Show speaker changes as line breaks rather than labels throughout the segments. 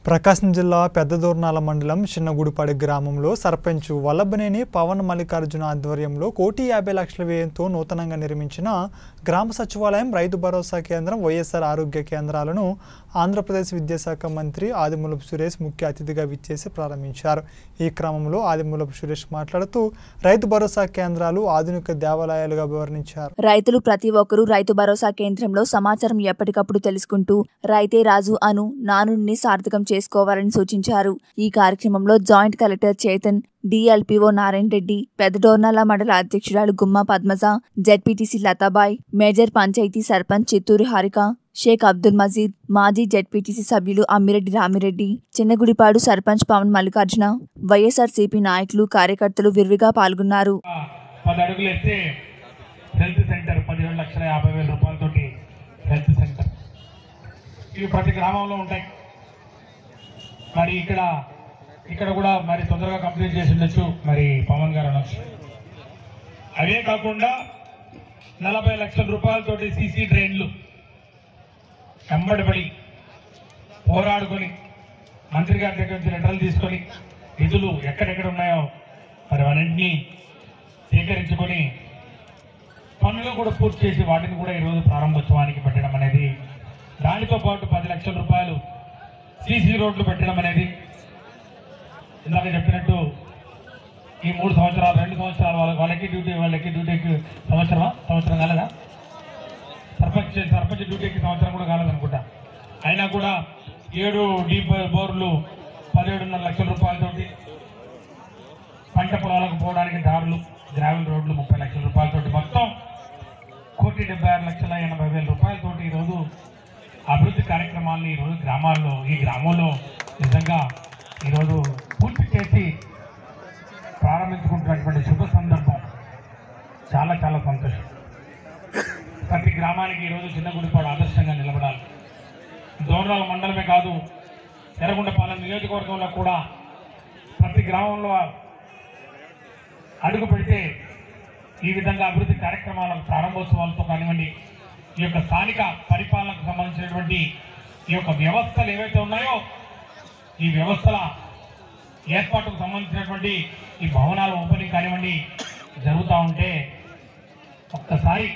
ప్రకాశం జిల్లా పెద్దదూర్నాల మండలం చిన్నగుడిపాడి గ్రామంలో సర్పంచ్ వల్లభనేని పవన్ మల్లికార్జున ఆధ్వర్యంలో కోటి యాభై లక్షల వ్యయంతో నూతనంగా నిర్మించిన గ్రామ సచివాలయం రైతు భరోసా కేంద్రం వైఎస్ఆర్ ఆరోగ్య కేంద్రాలను ఆంధ్రప్రదేశ్ విద్యాశాఖ మంత్రి ఆదిమూలపు సురేష్ ముఖ్య అతిథిగా విచ్చేసి ప్రారంభించారు ఈ క్రమంలో ఆదిమూలపు సురేష్ మాట్లాడుతూ రైతు భరోసా కేంద్రాలు ఆధునిక దేవాలయాలుగా వివరించారు
రైతులు ప్రతి ఒక్కరూ రైతు భరోసా కేంద్రంలో సమాచారం ఎప్పటికప్పుడు తెలుసుకుంటూ రైతే రాజు అను నానుడిని సార్థకం చేసుకోవాలని సూచించారు ఈ కార్యక్రమంలో joint collector Chetan DLPO Narayana Reddy Peddadornala మండల అధ్యక్షురాలు గుమ్మ పద్మజ జెడ్పీటీసీ లతాబాయ్ మేజర్ పంచాయతీ సర్పంచ్ చిత్తూరు హారిక షేక్ అబ్దుల్ మజీద్ మాజీ జెడ్పీటీసీ సభ్యులు అమ్మిరెడ్డి రామిరెడ్డి చిన్నగుడిపాడు సర్పంచ్ పవన్ మల్లికార్జున వైఎస్ఆర్సీపీ నాయకులు కార్యకర్తలు విరివిగా పాల్గొన్నారు
పది అడుగులు ఎత్తే హెల్త్ సెంటర్ పదిహేడు లక్షల యాభై వేల రూపాయలతోటి హెల్త్ సెంటర్ ఇవి ప్రతి గ్రామంలో ఉంటాయి మరి ఇక్కడ ఇక్కడ కూడా మరి తొందరగా కంప్లీట్ చేసి ఉండొచ్చు మరి పవన్ గారు అనొచ్చు అవే కాకుండా నలభై లక్షల రూపాయలతోటి సీసీ డ్రైన్లు వెంబడిపడి పోరాడుకొని మంత్రి గారి దగ్గర నుంచి లెటర్లు తీసుకొని నిధులు ఎక్కడెక్కడ ఉన్నాయో మరి అవన్నింటినీ సేకరించుకొని పనులు కూడా పూర్తి చేసి వాటిని కూడా ఈరోజు ప్రారంభోత్సవానికి పెట్టడం అనేది దానితో పాటు పది లక్షల రూపాయలు సీసీ రోడ్లు పెట్టడం అనేది ఇందాక చెప్పినట్టు ఈ మూడు సంవత్సరాలు రెండు సంవత్సరాలు వాళ్ళ వాళ్ళకి డ్యూటీ వాళ్ళకి డ్యూటీకి సంవత్సరమా సంవత్సరం కాలేదా సర్పంచ్ సర్పంచ్ డ్యూటీకి సంవత్సరం కూడా కాలేదనుకుంటా అయినా కూడా ఏడు డీప్ బోర్లు పదిహేడున్నర లక్షల రూపాయలతోటి పంట పొలాలకు పోవడానికి దారులు గ్రావెల్ రోడ్లు ముప్పై లక్షల రూపాయలతోటి మొత్తం కోటి డెబ్బై ఆరు లక్షల ఎనభై వేల రూపాయలతోటి ఈరోజు అభివృద్ధి కార్యక్రమాలను ఈరోజు గ్రామాల్లో ఈ గ్రామంలో నిజంగా ఈరోజు పూర్తి చేసి ప్రారంభించుకుంటున్నటువంటి శుభ సందర్భం చాలా చాలా సంతోషం ప్రతి గ్రామానికి ఈరోజు చిన్న గుడిపాడు ఆదర్శంగా నిలబడాలి దోర్నాల మండలమే కాదు ఎర్రగొండపాలెం నియోజకవర్గంలో కూడా ప్రతి గ్రామంలో అడుగు పెడితే ఈ విధంగా అభివృద్ధి కార్యక్రమాలకు ప్రారంభోత్సవాలతో కానివ్వండి ఈ యొక్క స్థానిక పరిపాలనకు సంబంధించినటువంటి ఈ యొక్క వ్యవస్థలు ఏవైతే ఉన్నాయో ఈ వ్యవస్థల ఏర్పాటుకు సంబంధించినటువంటి ఈ భవనాల ఓపెనింగ్ కానివ్వండి జరుగుతూ ఉంటే ఒక్కసారి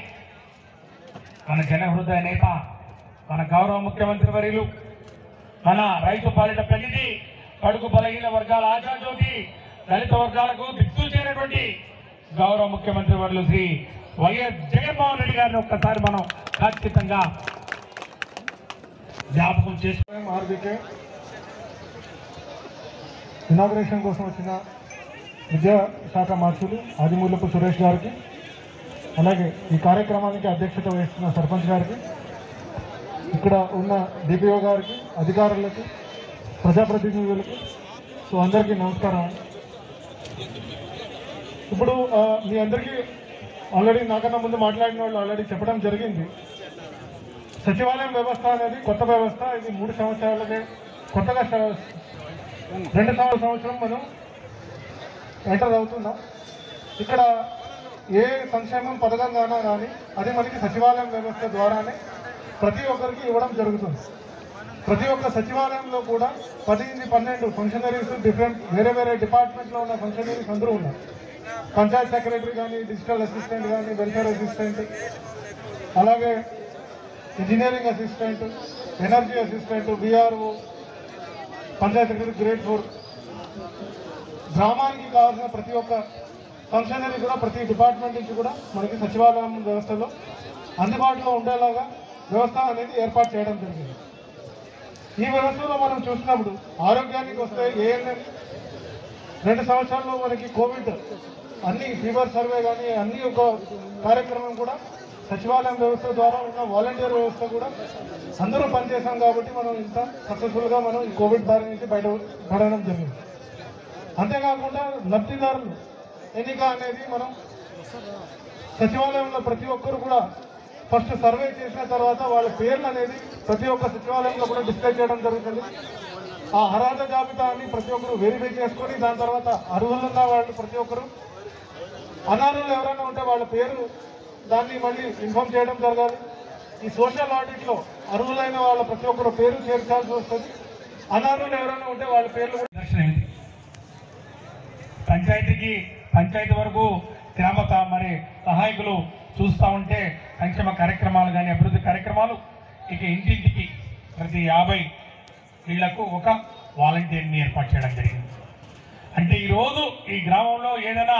మన జన హృదయ నేత మన గౌరవ ముఖ్యమంత్రి వర్యులు మన రైతు పాలిట పెళ్లిది కడుగు బలహీన వర్గాల ఆశాజ్యోతి దళిత వర్గాలకు దిక్కు చేరినటువంటి గౌరవ ముఖ్యమంత్రి వర్యులు శ్రీ వైఎస్ జగన్మోహన్ రెడ్డి గారిని ఒక్కసారి మనం ఖచ్చితంగా జ్ఞాపకం చేసుకో
ఆర్బీకే ఇనాగ్రేషన్ కోసం వచ్చిన విద్యా శాఖ మార్చులు ఆదిమూలపు సురేష్ గారికి అలాగే ఈ కార్యక్రమానికి అధ్యక్షత వహిస్తున్న సర్పంచ్ గారికి ఇక్కడ ఉన్న డిపిఓ గారికి అధికారులకు ప్రజాప్రతినిధులకు సో అందరికీ నమస్కారం ఇప్పుడు ఆ, మీ అందరికీ ఆల్రెడీ నాకన్నా ముందు మాట్లాడిన వాళ్ళు ఆల్రెడీ చెప్పడం జరిగింది సచివాలయం వ్యవస్థ అనేది కొత్త వ్యవస్థ ఇది మూడు సంవత్సరాలకే కొత్తగా స- రెండు సంవత్సరం సంవత్సరం మనం ఎంటర్ అవుతున్నాం ఇక్కడ ఏ సంక్షేమం పథకం కానా కానీ అది మనకి సచివాలయం వ్యవస్థ ద్వారానే ప్రతి ఒక్కరికి ఇవ్వడం జరుగుతుంది ప్రతి ఒక్క సచివాలయంలో కూడా పది పన్నెండు ఫంక్షనరీస్ డిఫరెంట్ వేరే వేరే డిపార్ట్మెంట్లో ఉన్న ఫంక్షనరీస్ అందరూ ఉన్నారు పంచాయత్ సెక్రటరీ కానీ డిజిటల్ అసిస్టెంట్ కానీ వెల్ఫేర్ అసిస్టెంట్ అలాగే engineering assistant energy assistant VRO panchayat secretary grade four గ్రామానికి కావాల్సిన ప్రతి ఒక్క ఫంక్షనరీ కూడా ప్రతి డిపార్ట్మెంట్ నుంచి కూడా మనకి సచివాలయం వ్యవస్థలో అందుబాటులో ఉండేలాగా వ్యవస్థ అనేది ఏర్పాటు చేయడం జరిగింది ఈ వ్యవస్థలో మనం చూసినప్పుడు ఆరోగ్యానికి వస్తే ఏఎన్ఎం రెండు సంవత్సరాల్లో మనకి కోవిడ్ అన్ని ఫీవర్ సర్వే కానీ అన్ని ఒక కార్యక్రమం కూడా సచివాలయం వ్యవస్థ ద్వారా ఉన్న వాలంటీర్ వ్యవస్థ కూడా అందరూ పనిచేసాం కాబట్టి మనం ఇంత సక్సెస్ఫుల్గా మనం ఈ కోవిడ్ బారి నుంచి బయట పడడం జరిగింది అంతేకాకుండా లబ్ధిదారులు ఎన్నిక అనేది మనం సచివాలయంలో ప్రతి ఒక్కరు కూడా ఫస్ట్ సర్వే చేసిన తర్వాత వాళ్ళ పేర్లు అనేది ప్రతి ఒక్క సచివాలయంలో కూడా డిస్ప్లే చేయడం జరుగుతుంది ఆ అర్హత జాబితాని ప్రతి ఒక్కరు వెరిఫై చేసుకొని దాని తర్వాత అర్హులున్న వాళ్ళు ప్రతి ఒక్కరు అనర్హులు ఎవరైనా ఉంటే వాళ్ళ పేరు దాన్ని మళ్ళీ ఇన్ఫామ్ చేయడం జరగాలి ఈ సోషల్ ఆడిట్లో అర్హులైన వాళ్ళ ప్రతి ఒక్కరు పేరు చేర్చాల్సి వస్తుంది అనర్హులు ఎవరైనా ఉంటే వాళ్ళ పేర్లు కూడా
దర్శనం ఇది పంచాయతీకి పంచాయతీ వరకు గ్రామ సహ- మరి సహాయకులు చూస్తూ ఉంటే సంక్షేమ కార్యక్రమాలు కానీ అభివృద్ధి కార్యక్రమాలు ఇక ఇంటింటికి ప్రతి యాభై ఇళ్లకు ఒక వాలంటీర్ని ఏర్పాటు చేయడం జరిగింది అంటే ఈరోజు ఈ గ్రామంలో ఏదైనా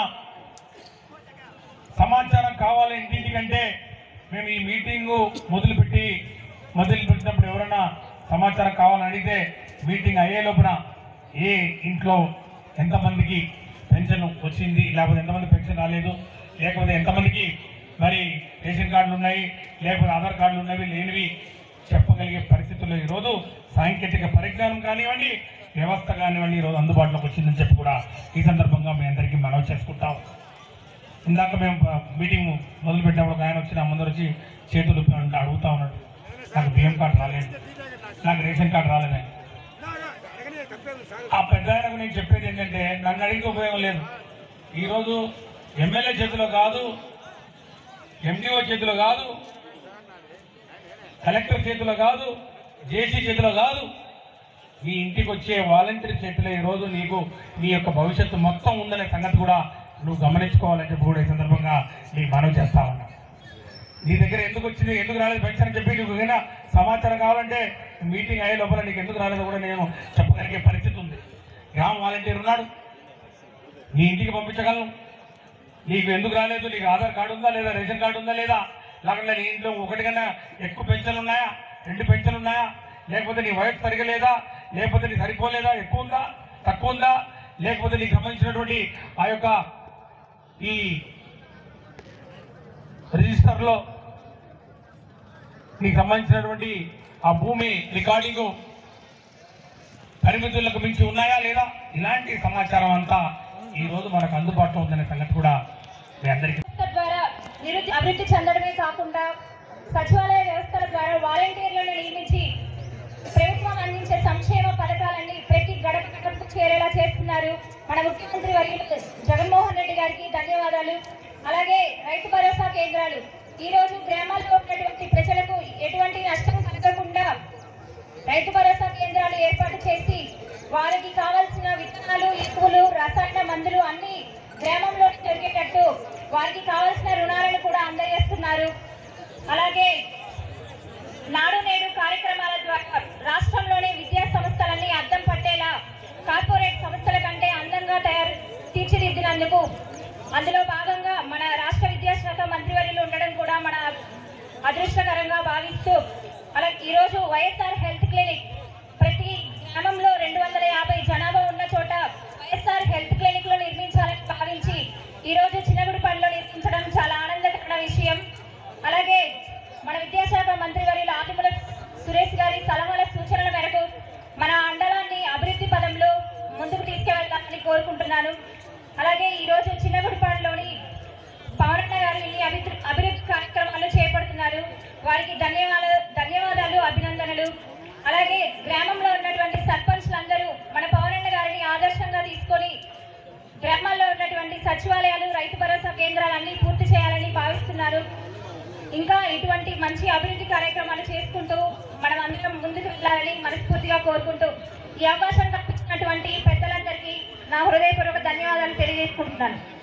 సమాచారం కావాలి ఇంటింటికంటే మేము ఈ మీటింగు మొదలుపెట్టి మొదలు పెట్టినప్పుడు ఎవరైనా సమాచారం కావాలని అడిగితే మీటింగ్ అయ్యే లోపల ఏ ఇంట్లో ఎంతమందికి పెన్షన్ వచ్చింది లేకపోతే ఎంతమంది పెన్షన్ రాలేదు లేకపోతే ఎంతమందికి మరి రేషన్ కార్డులు ఉన్నాయి లేకపోతే ఆధార్ కార్డులు ఉన్నవి లేనివి చెప్పగలిగే పరిస్థితుల్లో ఈరోజు సాంకేతిక పరిజ్ఞానం కానివ్వండి వ్యవస్థ కానివ్వండి ఈరోజు అందుబాటులోకి వచ్చిందని చెప్పి కూడా ఈ సందర్భంగా మీ అందరికీ మనవి చేసుకుంటాం ఇందాక మేము ప- మీటింగ్ మొదలు పెట్టినప్పుడు ఒక ఆయన వచ్చి నా ముందర వచ్చి చేతులు ఊపి అంటే అడుగుతా ఉన్నాడు నాకు బియ్యం కార్డు రాలేదు నాకు రేషన్ కార్డు రాలేదని ఆ పెద్ద ఆయనకు నేను చెప్పేది ఏంటంటే నన్ను అడిగితే ఉపయోగం లేదు ఈరోజు ఎమ్మెల్యే చేతిలో కాదు ఎండిఓ చేతిలో కాదు కలెక్టర్ చేతిలో కాదు జేసీ చేతిలో కాదు మీ ఇంటికి వచ్చే వాలంటీర్ చేతిలో ఈరోజు నీకు నీ యొక్క భవిష్యత్తు మొత్తం ఉందనే సంగతి కూడా నువ్వు గమనించుకోవాలని చెప్పి కూడా ఈ సందర్భంగా నీకు మనవి చేస్తా ఉన్నా నీ దగ్గర ఎందుకు వచ్చింది ఎందుకు రాలేదు పెన్షన్ అని చెప్పి నీకు ఏదైనా సమాచారం కావాలంటే మీటింగ్ అయ్యే లోపల నీకు ఎందుకు రాలేదో కూడా నేను చెప్పగలిగే పరిస్థితి ఉంది గ్రామ వాలంటీర్ ఉన్నాడు నీ ఇంటికి పంపించగలను నీకు ఎందుకు రాలేదు నీకు ఆధార్ కార్డు ఉందా లేదా రేషన్ కార్డు ఉందా లేదా లేకపోతే నీ ఇంట్లో ఒకటి కన్నా ఎక్కువ పెన్షన్లు ఉన్నాయా రెండు పెన్షన్లు ఉన్నాయా లేకపోతే నీ వయసు సరిగా లేదా లేకపోతే నీ సరిపోలేదా ఎక్కువ ఉందా తక్కువ ఉందా లేకపోతే నీకు సంబంధించినటువంటి ఆ యొక్క ఈ రిజిస్టర్లో నీకు సంబంధించినటువంటి ఆ భూమి రికార్డింగు పరిమితులకు మించి ఉన్నాయా లేదా ఇలాంటి సమాచారం అంతా ఈ రోజు మనకు అందుబాటులో ఉందనే సంగతి కూడా మీ అందరికీ
వ్యవస్థ ద్వారా నిరుద్యోగ అభివృద్ధి చెందడమే కాకుండా సచివాలయ వ్యవస్థల ద్వారా వాలంటీర్లను నియమించి ప్రభుత్వం అందించే సంక్షేమ పథకాలన్నీ ప్రతి గడప గడపకు చేరేలా చేస్తున్నారు మన ముఖ్యమంత్రి వర్యులు జగన్మోహన్ రెడ్డి గారికి ధన్యవాదాలు అలాగే రైతు భరోసా కేంద్రాలు ఈ రోజు గ్రామాల్లో ఉన్నటువంటి ప్రజలకు ఎటువంటి నష్టం కలగకుండా రైతు భరోసా కేంద్రాలు ఏర్పాటు చేసి వారికి కావాల్సిన విత్తనాలు ఎరువులు రసాయన మందులు అన్ని గ్రామంలో దొరికేటట్టు వారికి కావాల్సిన రుణాలను కూడా అందజేస్తున్నారు అలాగే నాడు నేడు కార్యక్రమాల ద్వారా రాష్ట్రంలోని విద్యా సంస్థలన్నీ అద్దం పట్టేలా కార్పొరేట్ సంస్థల కంటే అందంగా తయారు తీర్చిదిద్దినందుకు అందులో భాగంగా మన రాష్ట్ర విద్యాశాఖ మంత్రివర్యులు ఉండడం కూడా మన అదృష్టకరంగా భావిస్తూ అలాగే ఈరోజు వైఎస్ఆర్ హెల్త్ క్లినిక్ ప్రతి గ్రామంలో రెండు వందల యాభై జనాభా ఉన్న చోట వైఎస్ఆర్ హెల్త్ క్లినిక్లు నిర్మించాలని భావించి ఈరోజు చిన్నగుడిపల్లిలో నిర్మించడం చాలా ఆనందకరమైన విషయం అలాగే మన విద్యాశాఖ మంత్రి వర్యులు ఆదిమూల సురేష్ గారి సలహాల సూచనల మేరకు మన మండలాన్ని అభివృద్ధి పదంలో ముందుకు తీసుకెళ్లాలని కోరుకుంటున్నాను అలాగే ఈరోజు చిన్నగుడిపాడులోని పవనన్న గారు ఇన్ని అభివృద్ధి అభివృద్ధి కార్యక్రమాలు చేపడుతున్నారు వారికి ధన్యవాదాలు ధన్యవాదాలు అభినందనలు అలాగే గ్రామంలో ఉన్నటువంటి సర్పంచ్లందరూ మన పవనన్న గారిని ఆదర్శంగా తీసుకొని గ్రామాల్లో ఉన్నటువంటి సచివాలయాలు రైతు భరోసా కేంద్రాలన్నీ పూర్తి చేయాలని భావిస్తున్నారు ఇంకా ఇటువంటి మంచి అభివృద్ధి కార్యక్రమాలు చేసుకుంటూ మనం అందరం ముందుకు వెళ్ళాలని మనస్ఫూర్తిగా కోరుకుంటూ ఈ అవకాశం కల్పించినటువంటి పెద్దలందరికీ నా హృదయపూర్వక ధన్యవాదాలు తెలియజేసుకుంటున్నాను